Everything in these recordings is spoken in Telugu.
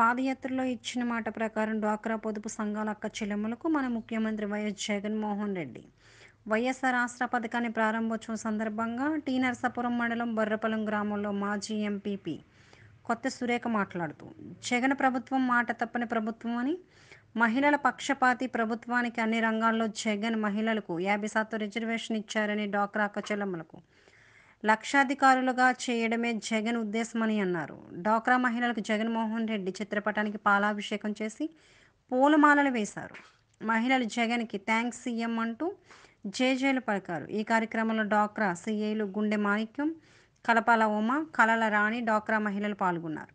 పాదయాత్రలో ఇచ్చిన మాట ప్రకారం డ్వాక్రా పొదుపు సంఘాల అక్క చెల్లెమ్మలకు మన ముఖ్యమంత్రి వైఎస్ జగన్మోహన్ రెడ్డి వైఎస్ఆర్ ఆసరా పథకాన్ని ప్రారంభోత్సవం సందర్భంగా టీ నరసాపురం మండలం బొర్రపల్లం గ్రామంలో మాజీ ఎంపీపీ కొత్త సురేఖ మాట్లాడుతూ జగన్ ప్రభుత్వం మాట తప్పని ప్రభుత్వం అని మహిళల పక్షపాతి ప్రభుత్వానికి అన్ని రంగాల్లో జగన్ మహిళలకు యాభై శాతం రిజర్వేషన్ ఇచ్చారని డాక్రా అక్క చెల్లెమ్మలకు లక్షాధికారులుగా చేయడమే జగన్ ఉద్దేశమని అన్నారు డాక్రా మహిళలకు జగన్మోహన్ రెడ్డి చిత్రపటానికి పాలాభిషేకం చేసి పూలమాలలు వేశారు మహిళలు జగన్కి థ్యాంక్స్ సీఎం అంటూ జేజేలు పలికారు ఈ కార్యక్రమంలో డాక్రా సీఏలు గుండె మాణిక్యం కలపాల ఉమ కలల రాణి డాక్రా మహిళలు పాల్గొన్నారు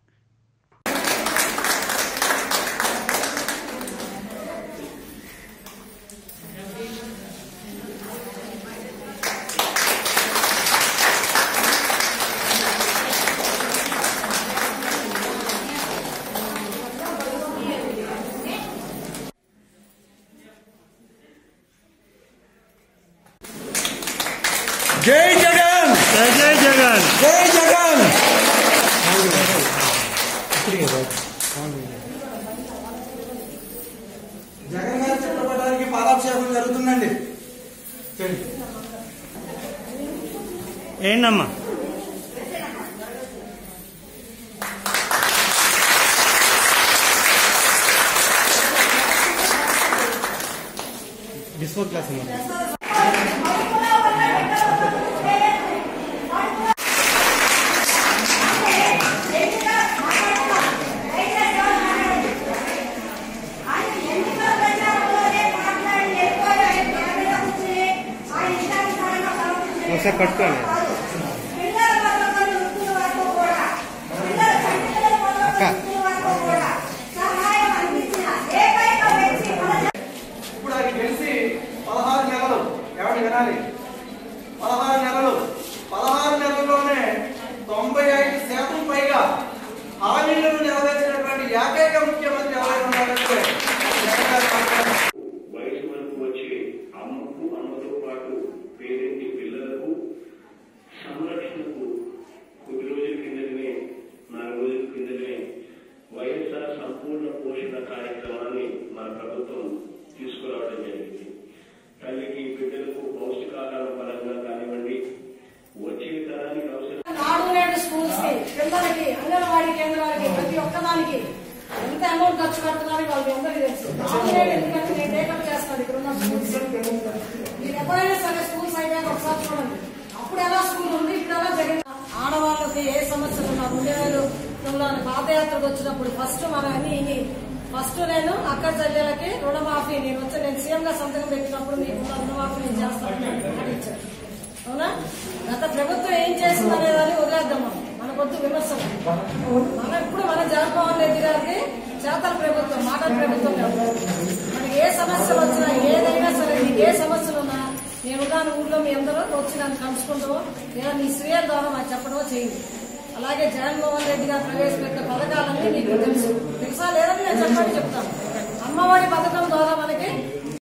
జై జగన్ జై జై జగన్ జై జగన్ జగన్ గారి చిత్రపటానికి పాలాభిషేకం జరుగుతుందండి చేయండి. ఏంటమ్మా బిస్కో క్లాస్ ఒకసారి కట్టుకోండి అక్క ఇప్పుడు అది గెలిచి పదహారు నెలలు ఎవరు వినాలి పదహారు నెలలు పదహారు నెలల్లోనే తొంభై ఐదు శాతం పైగా హామీలను నెరవేర్చినటువంటి ఏకైక ముఖ్యమంత్రి ఎవరైనా ఉన్నారంటే జగన్ గారు మాత్రమే. వయసు వరకు వచ్చి అమ్మకు అమ్మతో పాటు పేరెంటి పిల్లలకు సంరక్షణకు కొద్ది రోజుల కిందనే నాలుగు రోజుల కిందనే వైఎస్ఆర్ సంపూర్ణ పోషణ కార్యక్రమాన్ని మన ప్రభుత్వం తీసుకురావడం జరిగింది తల్లికి బిడ్డలకు పౌష్టికాహారం పరంగా కానివ్వండి వచ్చే తరానికి అవసరం నాడు నేడు స్కూల్స్ కి పిల్లలకి అంగన్వాడీ కేంద్రాలకి ప్రతి ఒక్కదానికి ఎంత అమౌంట్ ఖర్చు పెడుతున్నారని వాళ్ళకి అందరికీ తెలుసు నాడు నేడు ఎందుకంటే నేను టేకప్ చేస్తాను ఇక్కడ ఉన్న స్కూల్స్ మీరు ఎప్పుడైనా సరే స్కూల్స్ అయిపోయాక ఒకసారి చూడండి అప్పుడు ఎలా స్కూల్ ఉంది ఇప్పుడు ఎలా జగన్ ఆడవాళ్ళకి ఏ సమస్యలు ఉన్నా రెండు వేలు తొమ్మిది పాదయాత్రకు వచ్చినప్పుడు ఫస్ట్ మన అన్ని ఫస్ట్ నేను అక్క చెల్లెలకి రుణమాఫీ నేను వచ్చి నేను సీఎం గా సంతకం పెట్టినప్పుడు మీకు ఉన్న రుణమాఫీ నేను చేస్తాను అని ఇచ్చాను అవునా గత ప్రభుత్వం ఏం చేసింది అనేదాన్ని వదిలేద్దాం మనం మన కొద్ది విమర్శలు మన ఇప్పుడు మన జగన్మోహన్ రెడ్డి గారికి చేతల ప్రభుత్వం మాటల ప్రభుత్వం కాదు. మనకి ఏ సమస్యలు వచ్చినా ఏదైనా సరే నీకు ఏ సమస్యలు ఉన్నా నేనున్నాను ఊళ్ళో మీ అందరూ వచ్చి నన్ను కలుసుకుంటామో లేదా నీ సీఎం ద్వారా మాకు చెప్పడమో చేయండి అలాగే జగన్మోహన్ రెడ్డి గారు ప్రవేశపెట్టిన పథకాలన్నీ మీకు తెలుసు తెలుసా లేదని నేను చెప్పండి చెప్తాను అమ్మఒడి పథకం ద్వారా మనకి